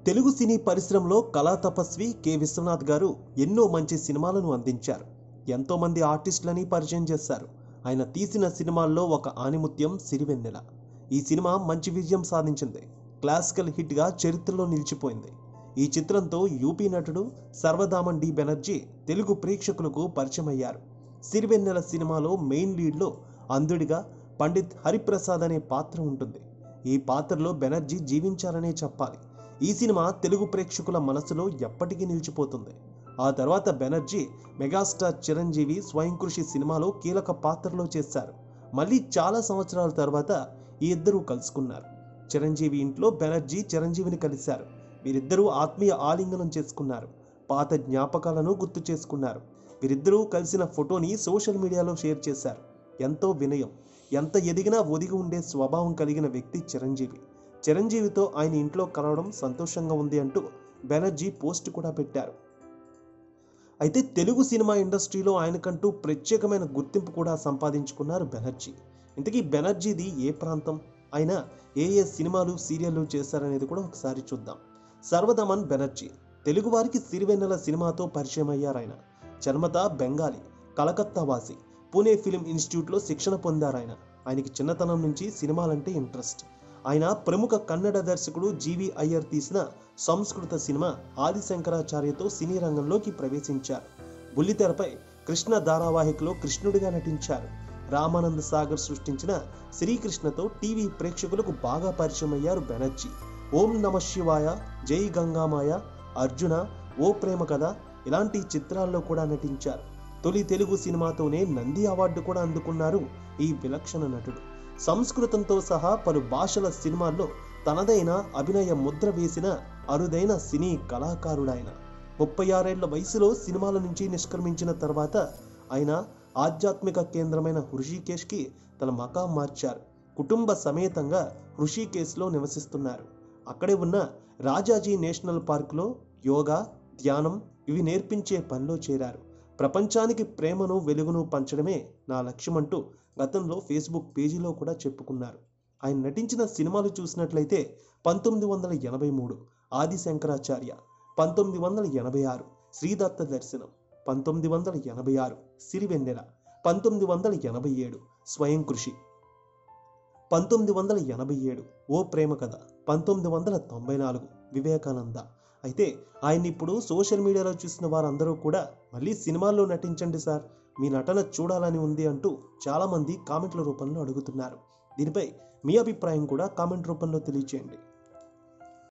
తెలుగు సినీ పరిశ్రమలో కళా తపస్వి కె విశ్వనాథ్ గారు ఎన్నో మంచి సినిమాలను అందించారు ఎంతో మంది ఆర్టిస్టులని పరిచయం చేశారు ఆయన తీసిన సినిమాల్లో ఒక ఆనిముత్యం సిరివెన్నెల ఈ సినిమా మంచి విజయం సాధించింది క్లాసికల్ హిట్గా చరిత్రలో నిలిచిపోయింది ఈ చిత్రంతో యూపీ నటుడు సర్వదామన్ డి బెనర్జీ తెలుగు ప్రేక్షకులకు పరిచయం అయ్యారు సిరివెన్నెల సినిమాలో మెయిన్ లీడ్లో అంధుడిగా పండిత్ హరిప్రసాద్ అనే పాత్ర ఉంటుంది ఈ పాత్రలో బెనర్జీ జీవించారనే చెప్పాలి ఈ సినిమా తెలుగు ప్రేక్షకుల మనసులో ఎప్పటికీ నిలిచిపోతుంది ఆ తర్వాత బెనర్జీ మెగాస్టార్ చిరంజీవి స్వయం కృషి సినిమాలో కీలక పాత్రలో చేశారు మళ్ళీ చాలా సంవత్సరాల తర్వాత ఈ ఇద్దరూ కలుసుకున్నారు చిరంజీవి ఇంట్లో బెనర్జీ చిరంజీవిని కలిశారు వీరిద్దరూ ఆత్మీయ ఆలింగనం చేసుకున్నారు పాత జ్ఞాపకాలను గుర్తు చేసుకున్నారు వీరిద్దరూ కలిసిన ఫోటోని సోషల్ మీడియాలో షేర్ చేశారు ఎంతో వినయం ఎంత ఎదిగినా ఒదిగి ఉండే స్వభావం కలిగిన వ్యక్తి చిరంజీవి చిరంజీవితో ఆయన ఇంట్లో కలవడం సంతోషంగా ఉంది అంటూ బెనర్జీ పోస్ట్ కూడా పెట్టారు అయితే తెలుగు సినిమా ఇండస్ట్రీలో ఆయనకంటూ ప్రత్యేకమైన గుర్తింపు కూడా సంపాదించుకున్నారు బెనర్జీ ఇంతకీ బెనర్జీది ఏ ప్రాంతం ఆయన ఏ ఏ సినిమాలు సీరియల్లు చేశారనేది కూడా ఒకసారి చూద్దాం సర్వదమన్ బెనర్జీ తెలుగువారికి సిరివెన్నెల సినిమాతో పరిచయం అయ్యారు ఆయన జన్మత బెంగాలీ కలకత్తా వాసి పూణే ఫిలిం ఇన్స్టిట్యూట్లో శిక్షణ పొందారు ఆయన ఆయనకి చిన్నతనం నుంచి సినిమాలంటే ఇంట్రెస్ట్ ఆయన ప్రముఖ కన్నడ దర్శకుడు జీవి అయ్యర్ తీసిన సంస్కృత సినిమా ఆదిశంకరాచార్యతో సినీ రంగంలోకి ప్రవేశించారు బుల్లితెరపై కృష్ణ ధారావాహికలో కృష్ణుడిగా నటించారు రామానంద సాగర్ సృష్టించిన శ్రీకృష్ణతో టీవీ ప్రేక్షకులకు బాగా పరిచయం అయ్యారు బెనర్జీ ఓం నమ శివాయ జై గంగామాయ అర్జున ఓ ప్రేమ కథ ఇలాంటి చిత్రాల్లో కూడా నటించారు తొలి తెలుగు సినిమాతోనే నంది అవార్డు కూడా అందుకున్నారు ఈ విలక్షణ నటుడు సంస్కృతంతో సహా పలు భాషల సినిమాల్లో తనదైన అభినయ ముద్ర వేసిన అరుదైన సినీ కళాకారుడాయన ముప్పై ఆరేళ్ల వయసులో సినిమాల నుంచి నిష్క్రమించిన తర్వాత ఆయన ఆధ్యాత్మిక కేంద్రమైన హృషికేశ్కి తన మకాం మార్చారు కుటుంబ సమేతంగా హృషికేశ్లో నివసిస్తున్నారు అక్కడే ఉన్న రాజాజీ నేషనల్ పార్కులో యోగా ధ్యానం ఇవి నేర్పించే పనిలో చేరారు ప్రపంచానికి ప్రేమను వెలుగును పంచడమే నా లక్ష్యమంటూ గతంలో ఫేస్బుక్ పేజీలో కూడా చెప్పుకున్నారు ఆయన నటించిన సినిమాలు చూసినట్లయితే పంతొమ్మిది వందల ఎనభై మూడు ఆది శంకరాచార్య పంతొమ్మిది వందల ఎనభై ఆరు శ్రీదత్త దర్శనం పంతొమ్మిది వందల ఎనభై ఆరు సిరివెన్నెల పంతొమ్మిది వందల ఎనభై ఏడు స్వయం కృషి పంతొమ్మిది వందల ఎనభై ఏడు ఓ ప్రేమ కథ పంతొమ్మిది వందల తొంభై నాలుగు వివేకానంద అయితే ఆయన ఇప్పుడు సోషల్ మీడియాలో చూసిన వారందరూ కూడా మళ్ళీ సినిమాల్లో నటించండి సార్ మీ నటన చూడాలని ఉంది అంటూ చాలామంది కామెంట్ల రూపంలో అడుగుతున్నారు దీనిపై మీ అభిప్రాయం కూడా కామెంట్ రూపంలో తెలియచేయండి